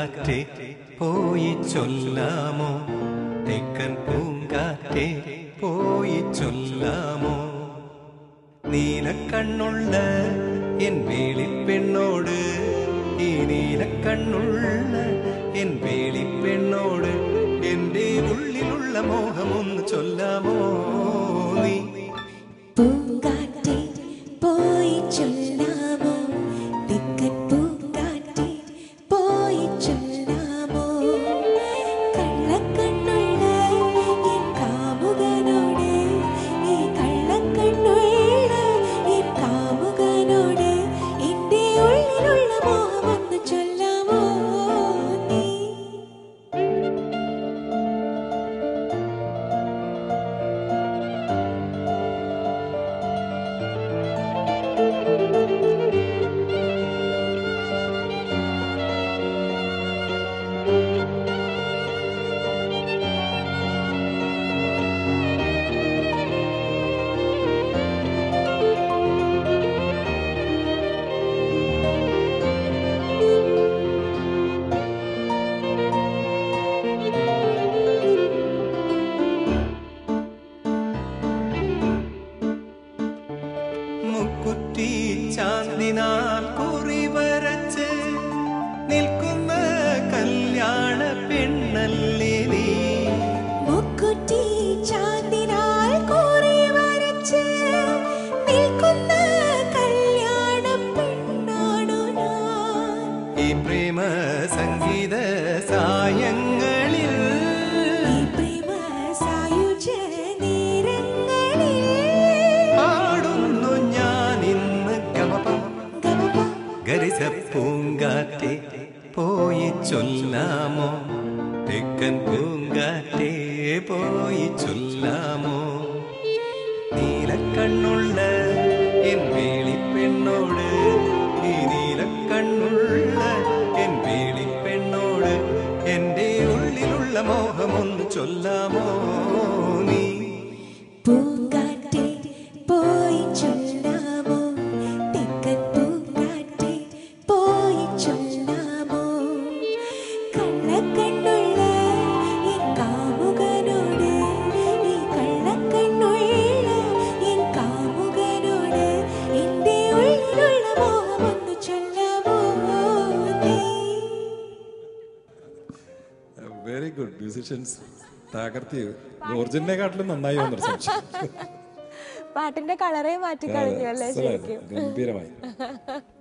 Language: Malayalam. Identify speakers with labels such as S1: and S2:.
S1: പൂങ്കാറ്റെ പോയി ചൊല്ലാമോ തെക്കൻ പൂങ്കാറ്റെ പോയി ചൊല്ലാമോ നീലക്കണ്ണുള്ള എൻ വേളിപ്പെണ്ണോട് ഈ നീലക്കണ്ണുള്ള എൻ വേളിപ്പെണ്ണോട് എന്റെ ഉള്ളിലുള്ള മോഹമൊന്ന് ചൊല്ലാമോ നീ
S2: പൂങ്കാറ്റെ പോയി ചൊല്ലാമോ തെക്കൻ പൂങ്കാറ്റെ പോയി ചൊല്ലാമോ കള്ളക്കണ്ണുള്ള എൻ കാമുകനോട് ഈ കള്ളക്കണ്ണുള്ള എൻ കാമുകനോട് എന്റെ ഉള്ളിലുള്ള മോഹമൊന്ന് ചൊല്ലാമോ നീ
S1: മുക്കുറ്റി ചാന്തിനാൽ കുറി വരച്ച് നിൽക്കുന്ന കല്യാണ പെണ്ണല്ലേ നീ
S2: മുക്കുറ്റി ചാന്തിനാൽ കോറി വരച്ച് നിൽക്കുന്ന കല്യാണ പെണ്ണാണു ഞാൻ
S1: ഈ പ്രേമ സംഗീത സായങ്ങളിൽ
S2: ഈ പ്രേമ സായുജ നേരങ്ങളിൽ
S1: പാടുന്നു ഞാൻ ഇന്ന് ഗമപ
S2: ഗമപ
S1: ഗരിസ പൂങ്കാറ്റെ പോയി ചൊല്ലാമോ തെക്കൻ പൂങ്കാറ്റെ പോയി ചൊല്ലാമോ നീലക്കണ്ണുള്ള എൻ വേളിപ്പെണ്ണോട് ഈ നീലക്കണ്ണുള്ള എൻ വേളിപ്പെണ്ണോട് എന്റെ ഉള്ളിലുള്ള മോഹമൊന്ന് ചൊല്ലാമോ നീ
S2: പൂങ്കാറ്റെ പോയി ചൊല്ലാമോ തെക്കൻ പൂങ്കാറ്റെ പോയി ചൊല്ലാമോ കള്ളക്കണ്ണുള്ള എൻ കാമുകനോട് ഈ കള്ളക്കണ്ണുള്ള എൻ കാമുകനോട് എന്റെ ഉള്ളിലുള്ള മോഹമൊന്ന് ചൊല്ലാമോ നീ
S3: വെരി ഗുഡ് മ്യൂസിഷ്യൻസ് തകർത്തി ഒറിജിനലിനെക്കാട്ടിലും നന്നായി വന്നൊരു സംശയം
S4: പാട്ടിന്റെ കളറേ മാറ്റി കളഞ്ഞു അല്ലേ
S3: Excellent.
S4: ശരിക്കും
S3: ഗംഭീരമായി